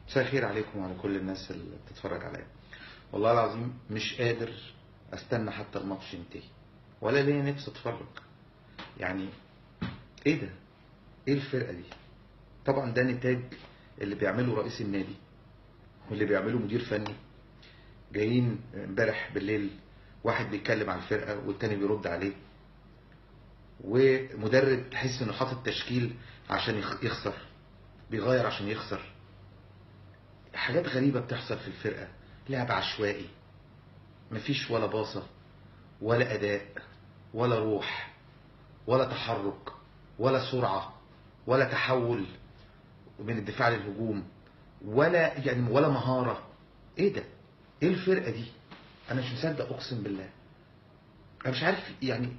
مساء الخير عليكم وعلى كل الناس اللي بتتفرج عليا والله العظيم مش قادر استنى حتى الماتش ينتهي ولا ليا نفسي اتفرج يعني ايه ده ايه الفرقه دي طبعا ده نتاج اللي بيعمله رئيس النادي واللي بيعمله مدير فني جايين امبارح بالليل واحد بيتكلم على الفرقه والتاني بيرد عليه ومدرب تحس انه حاطط تشكيل عشان يخ- يخسر بيغير عشان يخسر حاجات غريبة بتحصل في الفرقة لعب عشوائي مفيش ولا باصة ولا أداء ولا روح ولا تحرك ولا سرعة ولا تحول من الدفاع للهجوم ولا يعني ولا مهارة ايه ده ايه الفرقة دي انا مش مصدق اقسم بالله انا مش عارف يعني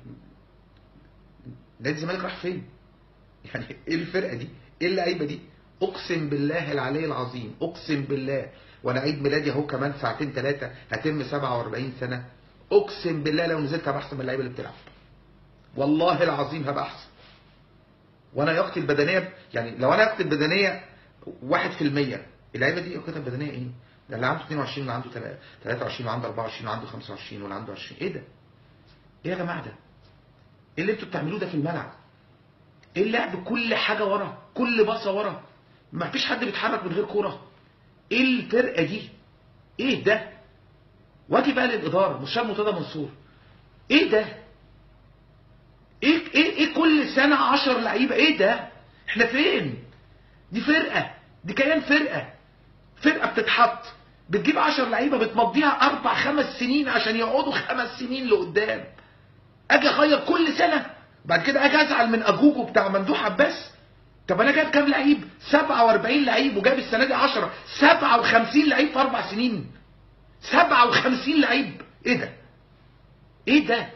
نادي الزمالك راح فين يعني ايه الفرقه دي ايه اللعيبه دي اقسم بالله العلي العظيم اقسم بالله وانا عيد ميلادي اهو كمان ساعتين ثلاثه هتم 47 سنه اقسم بالله لو نزلت هبقى احسن من اللعيبه اللي بتلعب والله العظيم هبقى احسن وانا يقتل البدنيه يعني لو انا يقتل البدنيه 1% اللعيبه دي يقتل البدنيه ايه؟ ده اللي عنده 22 واللي عنده 23 واللي عنده 24 واللي عنده 25 واللي عنده 20 ايه ده؟ ايه يا جماعه ده؟ ايه اللي انتوا بتعملوه ده في الملعب؟ ايه اللعب كل حاجه ورا كل باصه ورا ما فيش حد بيتحرك من غير كوره ايه الفرقه دي ايه ده واجي بقى للاداره مستشار مرتضى منصور ايه ده ايه ايه ايه كل سنه 10 لعيبه ايه ده احنا فين دي فرقه دي كيان فرقه فرقه بتتحط بتجيب 10 لعيبه بتمضيها اربع خمس سنين عشان يقعدوا خمس سنين لقدام اجي اغير كل سنه بعد كده اجي ازعل من اجوجو بتاع ممدوح عباس طب انا جايب كام لعيب 47 لعيب وجايب السنه دي 10 57 لعيب في اربع سنين 57 لعيب ايه ده ايه ده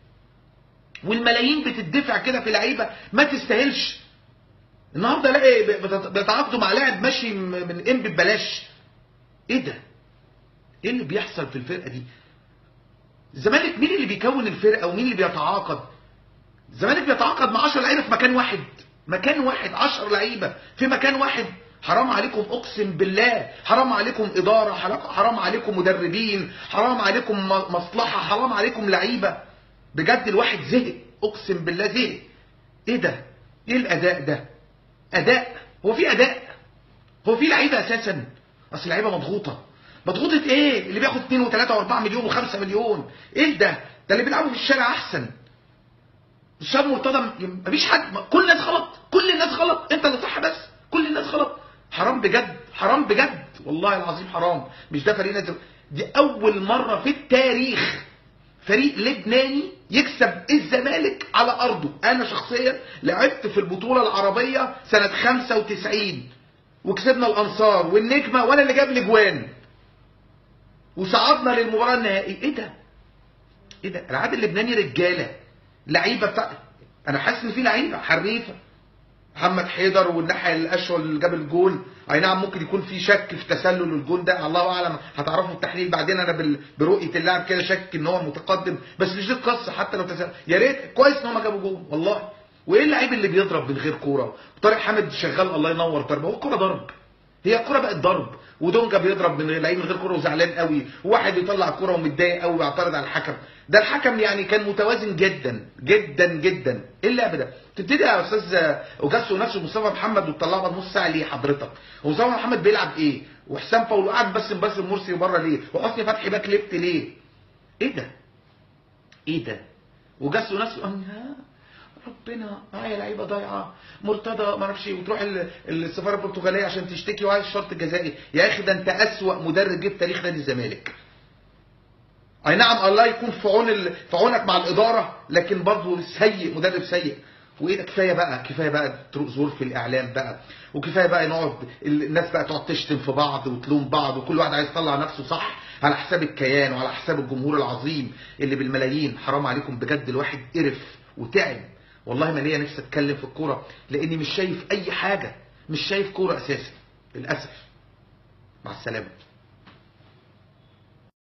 والملايين بتدفع كده في لعيبه ما تستاهلش النهارده الاقي بت- بيتعاقدوا مع لاعب ماشي م- من ام ببلاش ايه ده ايه اللي بيحصل في الفرقه دي الزمالك مين اللي بيكون الفرقه ومين اللي بيتعاقد الزمالك بيتعاقد مع 10 لعيبه في مكان واحد مكان واحد 10 لعيبه في مكان واحد حرام عليكم اقسم بالله حرام عليكم اداره حرام- حرام عليكم مدربين حرام عليكم م- مصلحه حرام عليكم لعيبه بجد الواحد زهق اقسم بالله زهق ايه ده ايه الاداء ده اداء هو في اداء هو في لعيبه اساسا اصل لعيبه مضغوطه مضغوطه ايه اللي بياخد 2 و3 و4 مليون و5 مليون ايه ده ده اللي بيلعبوا في الشارع احسن الشاب مرتضى م- مفيش حد كل الناس غلط كل الناس غلط انت اللي صح بس كل الناس غلط حرام بجد حرام بجد والله العظيم حرام مش ده فريق نادي دي اول مره في التاريخ فريق لبناني يكسب الزمالك على ارضه انا شخصيا لعبت في البطوله العربيه سنه 95 وكسبنا الانصار والنجمه وانا اللي جاب الاجوان وصعدنا للمباراه النهائيه ايه ده ايه ده العاب اللبناني رجاله لعيبه بتاع انا حاسس ان في لعيبه حريفه محمد حيدر والناحيه الاشول اللي جاب الجول اي نعم ممكن يكون في شك في تسلل الجول ده الله اعلم هتعرفوا التحليل بعدين انا بال- برؤيه اللاعب كده شك ان هو متقدم بس مش دي القصه حتى لو تسلل يا ريت كويس ان هم جابوا جول والله وايه اللعيب اللي بيضرب من غير كوره طارق حامد شغال الله ينور ضربه هو الكوره ضرب هي الكوره بقت ضرب ودونجا بيضرب من غير لعيب من غير كوره وزعلان قوي وواحد يطلع الكوره ومتضايق قوي ويعترض على الحكم ده الحكم يعني كان متوازن جدا جدا جدا ايه اللعب ده تبتدي يا استاذ اوجاسو نفسه مصطفى محمد وتطلعه بعد نص ساعه ليه حضرتك ومصطفى محمد بيلعب ايه وحسام فاول قاعد بس باسم مرسي بره ليه وحسني فتحي باك ليفت ليه ايه ده ايه ده وجاسو نفسه آه، ربنا معايا لعيبه ضايعه مرتضى ما اعرفش إيه، وتروح ال- السفاره البرتغاليه عشان تشتكي وعايز الشرط الجزائي يا اخي ده انت اسوأ مدرب جه في تاريخ نادي الزمالك اي نعم الله يكون في عون ال... في عونك مع الاداره لكن برضه سيء مدرب سيء وايه ده كفايه بقى كفايه بقى تروق زور في الاعلام بقى وكفايه بقى نقعد ال- الناس بقى تقعد تشتم في بعض وتلوم بعض وكل واحد عايز يطلع نفسه صح على حساب الكيان وعلى حساب الجمهور العظيم اللي بالملايين حرام عليكم بجد الواحد قرف وتعب والله ما ليا نفسي اتكلم في الكوره لاني مش شايف اي حاجه مش شايف كوره اساسا للاسف مع السلامه